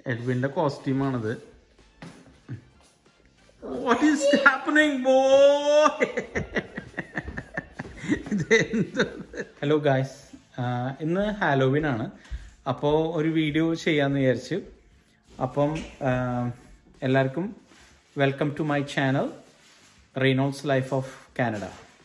എഡ്വിന്റെ കോസ്റ്റ്യൂമാണിത് what is happening boo hello guys ഇന്ന് Halloween ആണ് അപ്പോൾ ഒരു വീഡിയോ ചെയ്യാമെന്ന് വിചാരിച്ചു അപ്പം ആ, എല്ലാവർക്കും welcome to my channel Reynolds life of Canada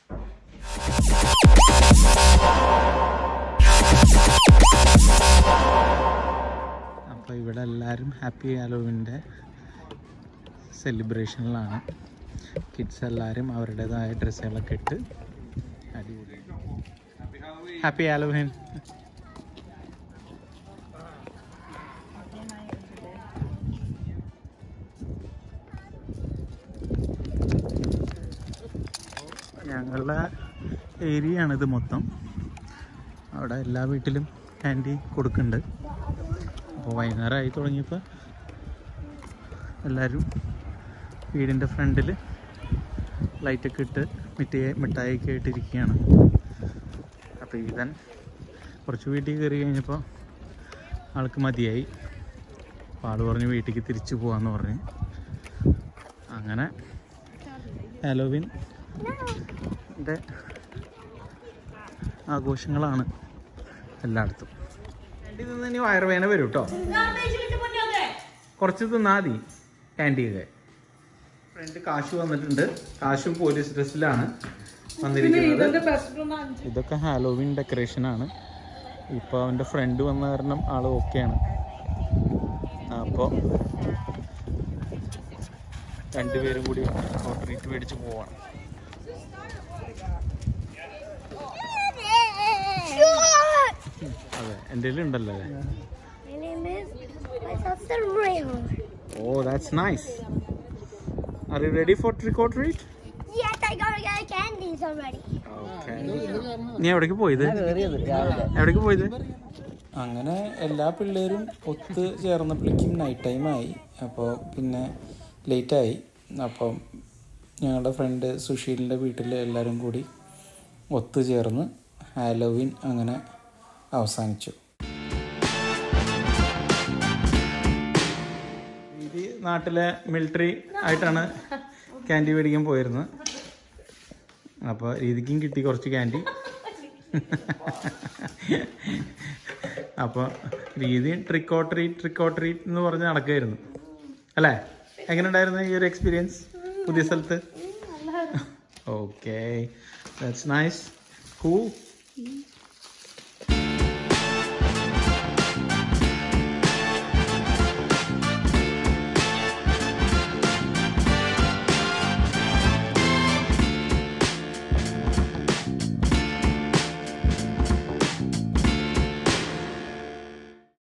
അപ്പോൾ ഇവിടെ എല്ലാവരും ഹാപ്പി ഹാലോവിൻ്റെ സെലിബ്രേഷനിലാണ് കിഡ്സ് എല്ലാവരും അവരുടേതായ ഡ്രസ്സുകളൊക്കെ ഇട്ട് അടിപൊളി ഹാപ്പി ഹാലോവിൻ ഞങ്ങളുടെ ഏരിയ ആണിത് മൊത്തം അവിടെ എല്ലാ വീട്ടിലും ക്യാൻഡി കൊടുക്കുന്നുണ്ട് അപ്പോൾ വൈകുന്നേരമായി തുടങ്ങിയപ്പോൾ എല്ലാവരും വീടിൻ്റെ ഫ്രണ്ടിൽ ലൈറ്റൊക്കെ ഇട്ട് മിഠായി മിഠായിയൊക്കെ ആയിട്ടിരിക്കുകയാണ് അപ്പോൾ ഈതൻ കുറച്ച് വീട്ടിൽ കയറി കഴിഞ്ഞപ്പോൾ ആൾക്ക് മതിയായി അപ്പോൾ ആൾ പറഞ്ഞ് വീട്ടിലേക്ക് തിരിച്ചു പോകാമെന്ന് പറഞ്ഞ് അങ്ങനെ ഹാലോവിൻ ൻ്റെ ആഘോഷങ്ങളാണ് എല്ലായിടത്തും ക്യാൻഡി തിന്ന് ഇനി വയറുവേന വരും കേട്ടോ കുറച്ച് തിന്നാ മതി ക്യാൻഡിയൊക്കെ ഫ്രണ്ട് കാശ് വന്നിട്ടുണ്ട് കാശും പോലീസ് ഡ്രസ്സിലാണ് വന്നിരിക്കുന്നത് ഇതൊക്കെ ഹാലോവിൻ ഡെക്കറേഷൻ ആണ് ഇപ്പോൾ അവൻ്റെ ഫ്രണ്ട് വന്ന കാരണം ആൾ ഓക്കെയാണ് അപ്പോൾ രണ്ടുപേരും കൂടി ട്രീറ്റ് മേടിച്ച് പോവാണ് അതെ എൻ്റെ ഉണ്ടല്ലോ അല്ലേ My name is myself the Raymond. Oh that's nice are you ready for trick or treat Yes, I gotta get candies already. നീ എവിടേക്ക് പോയത് എവിടേക്ക് പോയത് അങ്ങനെ എല്ലാ പിള്ളേരും ഒത്ത് ചേർന്നപ്പോഴേക്കും നൈറ്റ് ടൈം ആയി അപ്പോൾ പിന്നെ ലേറ്റായി അപ്പം ഞങ്ങളുടെ ഫ്രണ്ട് സുശീലിൻ്റെ വീട്ടിൽ എല്ലാവരും കൂടി ഒത്തുചേർന്ന് ഹാലോവിൻ അങ്ങനെ അവസാനിച്ചു രീതി നാട്ടിലെ മിലിറ്ററി ആയിട്ടാണ് ക്യാൻഡി മേടിക്കാൻ പോയിരുന്നത് അപ്പോൾ രീതിക്കും കിട്ടി കുറച്ച് ക്യാൻഡി അപ്പോൾ രീതി trick or treat trick or treat എന്ന് പറഞ്ഞ് നടക്കുമായിരുന്നു അല്ലേ എങ്ങനെ ഉണ്ടായിരുന്നു ഈ ഒരു എക്സ്പീരിയൻസ് പുതിയ സ്ഥലത്ത് ഓക്കെ ദാറ്റ്സ് നൈസ് കൂ